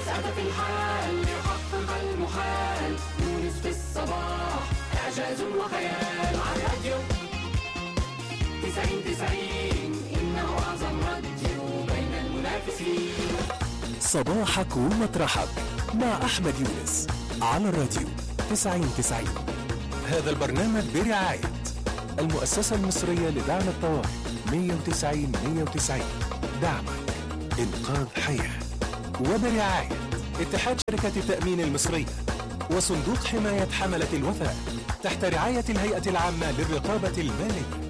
يسعد في الحال يحقق المحال يونس في الصباح إعجاز وخيال على الراديو تسعين تسعين إنه أعظم راديو بين المنافسين صباحك ومطرحك مع أحمد يونس على الراديو 90 90 هذا البرنامج برعاية المؤسسة المصرية لدعم الطوارئ 190 190 دعمك إنقاذ حياة وبرعاية اتحاد شركة التأمين المصرية وصندوق حماية حملة الوثائق تحت رعاية الهيئة العامة للرقابة المالية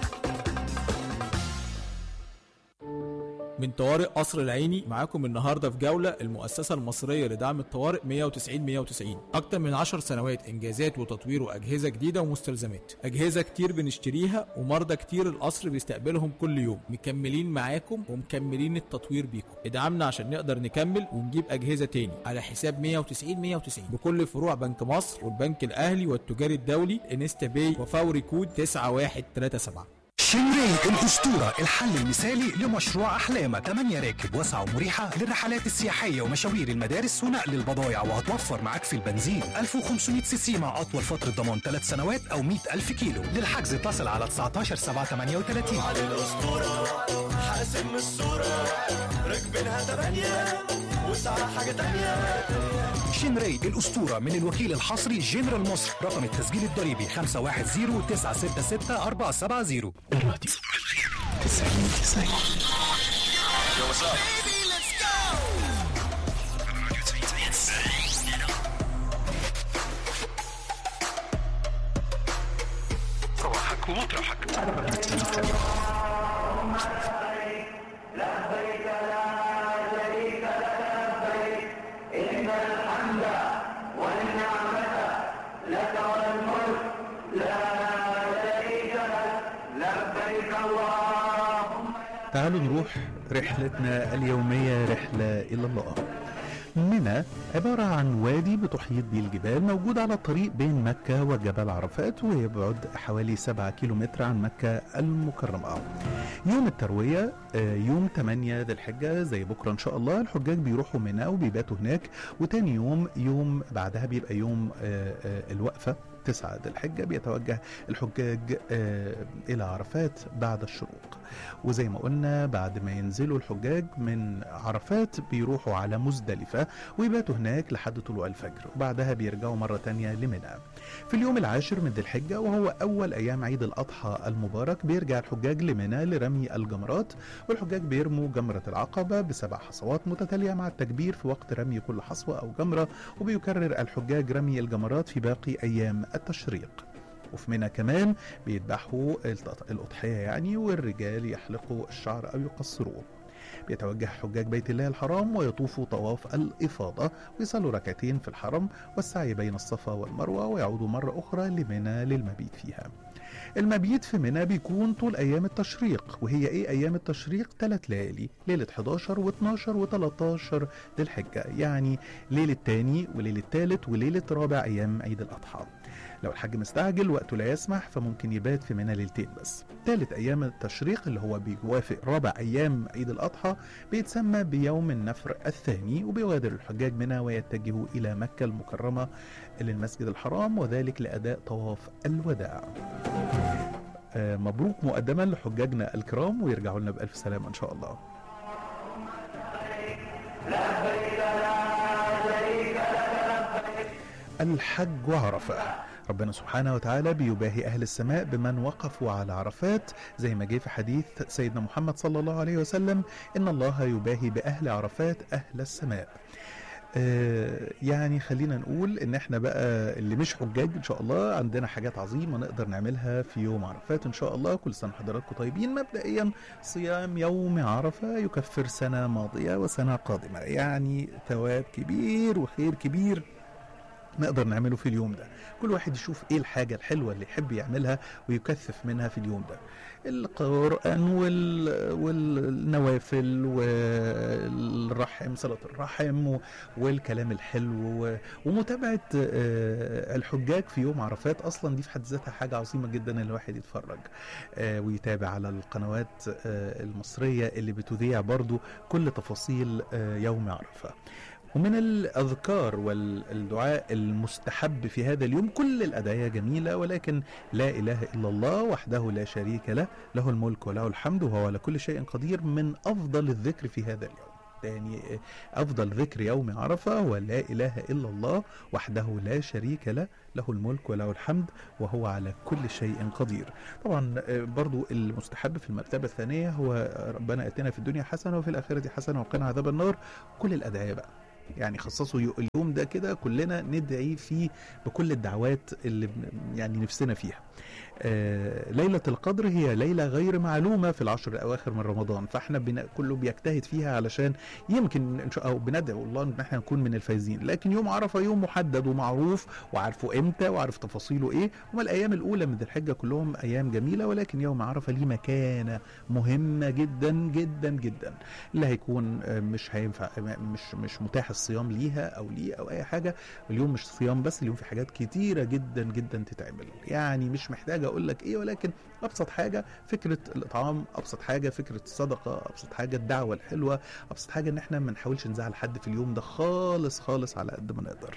من طوارئ قصر العيني معاكم النهارده في جوله المؤسسه المصريه لدعم الطوارئ 190 190 اكتر من 10 سنوات انجازات وتطوير واجهزه جديده ومستلزمات اجهزه كتير بنشتريها ومرضى كتير القصر بيستقبلهم كل يوم مكملين معاكم ومكملين التطوير بيكم ادعمنا عشان نقدر نكمل ونجيب اجهزه تاني على حساب 190 190 بكل فروع بنك مصر والبنك الاهلي والتجاري الدولي انستا باي وفوري كود 9137 شنري الأسطورة الحل المثالي لمشروع أحلامك 8 راكب واسعة ومريحة للرحلات السياحية ومشاوير المدارس ونقل البضائع وهتوفر معاك في البنزين 1500 سي سي مع أطول فترة ضمان 3 سنوات أو 100 ألف كيلو للحجز اتصل على 19 7 38 الأسطورة حاسم الصورة راكبينها تمانية وسعة حاجة تانية شنري الأسطورة من الوكيل الحصري جنرال مصر رقم التسجيل الضريبي 510 966 470 الراديو 90 90 صباحك ومطرحك تعالوا نروح رحلتنا اليومية رحلة إلى الله منى عبارة عن وادي بتحيط به الجبال موجود على الطريق بين مكة وجبل عرفات ويبعد حوالي 7 كيلومتر عن مكة المكرمة يوم التروية آه، يوم 8 ذي الحجة زي بكرة إن شاء الله الحجاج بيروحوا منى وبيباتوا هناك وتاني يوم يوم بعدها بيبقى يوم آه، آه، الوقفة 9 ذي الحجة بيتوجه الحجاج آه، إلى عرفات بعد الشروق وزي ما قلنا بعد ما ينزلوا الحجاج من عرفات بيروحوا على مزدلفة ويباتوا هناك لحد طلوع الفجر وبعدها بيرجعوا مرة تانية لمنى في اليوم العاشر من ذي الحجة وهو أول أيام عيد الأضحى المبارك بيرجع الحجاج لمنى لرمي الجمرات والحجاج بيرموا جمرة العقبة بسبع حصوات متتالية مع التكبير في وقت رمي كل حصوة أو جمرة وبيكرر الحجاج رمي الجمرات في باقي أيام التشريق وفي منى كمان بيذبحوا الت- الأضحية يعني والرجال يحلقوا الشعر أو يقصروه بيتوجه حجاج بيت الله الحرام ويطوفوا طواف الإفاضة ويصلوا ركعتين في الحرم والسعي بين الصفا والمروة ويعودوا مرة أخرى لمنى للمبيت فيها المبيت في منى بيكون طول أيام التشريق وهي إيه أيام التشريق؟ ثلاث ليالي ليلة 11 و12 و13 ذي الحجة يعني ليلة تاني وليلة تالت وليلة رابع أيام عيد الأضحى لو الحج مستعجل وقته لا يسمح فممكن يبات في منى ليلتين بس ثالث أيام التشريق اللي هو بيوافق رابع أيام عيد الأضحى بيتسمى بيوم النفر الثاني وبيغادر الحجاج منى ويتجهوا إلى مكة المكرمة للمسجد الحرام وذلك لأداء طواف الوداع آه، مبروك مقدما لحجاجنا الكرام ويرجعوا لنا بألف سلامة إن شاء الله الحج وعرفة ربنا سبحانه وتعالى بيباهي أهل السماء بمن وقفوا على عرفات زي ما جه في حديث سيدنا محمد صلى الله عليه وسلم إن الله يباهي بأهل عرفات أهل السماء آه، يعني خلينا نقول ان احنا بقى اللي مش حجاج ان شاء الله عندنا حاجات عظيمه نقدر نعملها في يوم عرفات ان شاء الله كل سنه حضراتكم طيبين مبدئيا صيام يوم عرفه يكفر سنه ماضيه وسنه قادمه يعني ثواب كبير وخير كبير نقدر نعمله في اليوم ده كل واحد يشوف ايه الحاجة الحلوة اللي يحب يعملها ويكثف منها في اليوم ده القرآن وال... والنوافل والرحم صلة الرحم و... والكلام الحلو و... ومتابعة آه، الحجاج في يوم عرفات أصلا دي في حد ذاتها حاجة عظيمة جدا إن الواحد يتفرج آه، ويتابع على القنوات آه، المصرية اللي بتذيع برضو كل تفاصيل آه، يوم عرفة ومن الأذكار والدعاء المستحب في هذا اليوم كل الأدعية جميلة ولكن لا إله إلا الله وحده لا شريك له له الملك وله الحمد وهو على كل شيء قدير من أفضل الذكر في هذا اليوم يعني أفضل ذكر يوم عرفة هو لا إله إلا الله وحده لا شريك له له الملك وله الحمد وهو على كل شيء قدير طبعا آه، برضو المستحب في المرتبة الثانية هو ربنا اتنا في الدنيا حسنة وفي الآخرة حسنة وقنا عذاب النار كل الأدعية بقى يعني خصصوا يو- اليوم ده كده كلنا ندعي فيه بكل الدعوات اللي بن- يعني نفسنا فيها آه، ليلة القدر هي ليلة غير معلومة في العشر الأواخر من رمضان فاحنا بن... كله بيجتهد فيها علشان يمكن إن شاء أو بندعو الله إن احنا نكون من الفايزين لكن يوم عرفة يوم محدد ومعروف وعارفه إمتى وعارف تفاصيله إيه وما الأيام الأولى من ذي الحجة كلهم أيام جميلة ولكن يوم عرفة ليه مكانة مهمة جدا جدا جدا اللي هيكون آه، مش هينفع مش مش متاح الصيام ليها أو ليه أو أي حاجة اليوم مش صيام بس اليوم في حاجات كتيرة جدا جدا تتعمل يعني مش محتاج اقول لك ايه ولكن ابسط حاجة فكرة الاطعام ابسط حاجة فكرة الصدقة ابسط حاجة الدعوة الحلوة ابسط حاجة ان احنا ما نحاولش نزعل حد في اليوم ده خالص خالص على قد ما نقدر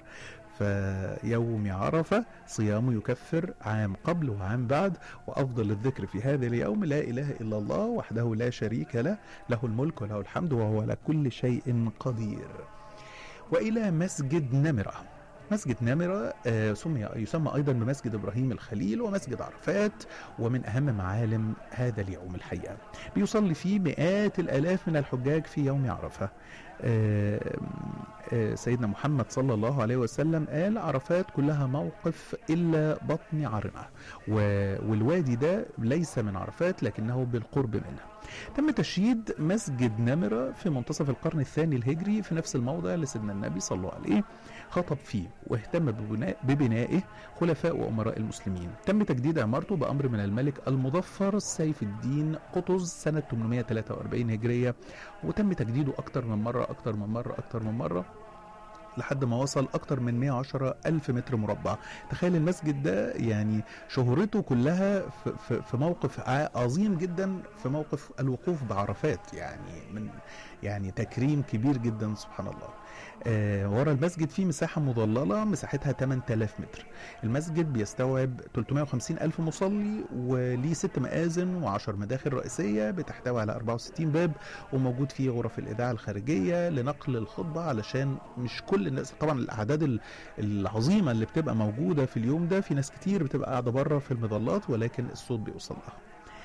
فيوم عرفة صيامه يكفر عام قبل وعام بعد وأفضل الذكر في هذا اليوم لا إله إلا الله وحده لا شريك له له الملك وله الحمد وهو على كل شيء قدير وإلى مسجد نمرة مسجد نمرة آه، سمي يسمى أيضا بمسجد إبراهيم الخليل ومسجد عرفات ومن أهم معالم هذا اليوم الحقيقة بيصلي فيه مئات الآلاف من الحجاج في يوم عرفة آه، آه، سيدنا محمد صلى الله عليه وسلم قال عرفات كلها موقف إلا بطن عرنة و- والوادي ده ليس من عرفات لكنه بالقرب منها تم تشييد مسجد نمرة في منتصف القرن الثاني الهجري في نفس الموضع اللي سيدنا النبي صلى الله عليه خطب فيه واهتم ببناء ببنائه خلفاء وأمراء المسلمين تم تجديد عمارته بأمر من الملك المظفر سيف الدين قطز سنة 843 هجرية وتم تجديده أكتر من مرة أكتر من مرة أكتر من مرة لحد ما وصل أكتر من 110 ألف متر مربع تخيل المسجد ده يعني شهرته كلها في, في, في موقف ع- عظيم جدا في موقف الوقوف بعرفات يعني من يعني تكريم كبير جدا سبحان الله آه ورا المسجد فيه مساحة مظللة مساحتها 8000 متر المسجد بيستوعب 350 ألف مصلي وليه ست مآذن و10 مداخل رئيسية بتحتوي على 64 باب وموجود فيه غرف الإذاعة الخارجية لنقل الخطبة علشان مش كل الناس طبعا الأعداد ال- العظيمة اللي بتبقى موجودة في اليوم ده في ناس كتير بتبقى قاعدة بره في المظلات ولكن الصوت بيوصل لها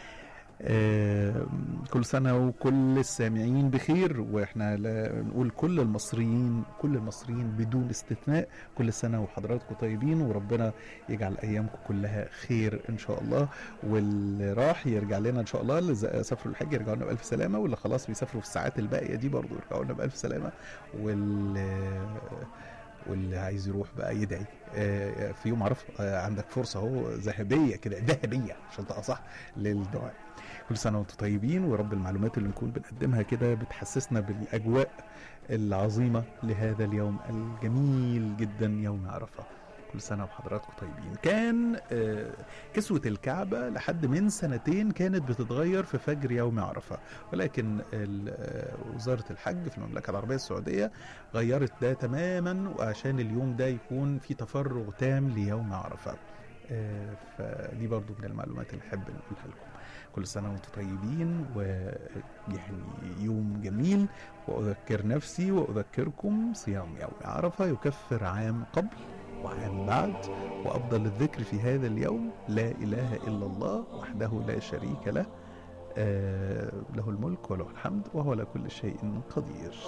آه، كل سنة وكل السامعين بخير واحنا لا نقول كل المصريين كل المصريين بدون استثناء كل سنة وحضراتكم طيبين وربنا يجعل أيامكم كلها خير إن شاء الله واللي راح يرجع لنا إن شاء الله اللي ز- سافروا الحج يرجعوا لنا بألف سلامة واللي خلاص بيسافروا في الساعات الباقية دي برضو يرجعوا لنا بألف سلامة واللي واللي عايز يروح بقى يدعي آه، في يوم عرفه آه، عندك فرصة اهو ذهبية كده ذهبية عشان تبقى صح للدعاء كل سنة وانتم طيبين ورب المعلومات اللي نكون بنقدمها كده بتحسسنا بالأجواء العظيمة لهذا اليوم الجميل جدا يوم عرفة كل سنة وحضراتكم طيبين كان آه، كسوة الكعبة لحد من سنتين كانت بتتغير في فجر يوم عرفة ولكن ال- آه، وزارة الحج في المملكة العربية السعودية غيرت ده تماما وعشان اليوم ده يكون في تفرغ تام ليوم عرفة آه، فدي برضو من المعلومات اللي نحب نقولها لكم كل سنة وانتم طيبين ويعني يوم جميل وأذكر نفسي وأذكركم صيام يوم عرفة يكفر عام قبل وعام بعد وأفضل الذكر في هذا اليوم لا إله إلا الله وحده لا شريك له آه له الملك وله الحمد وهو على كل شيء قدير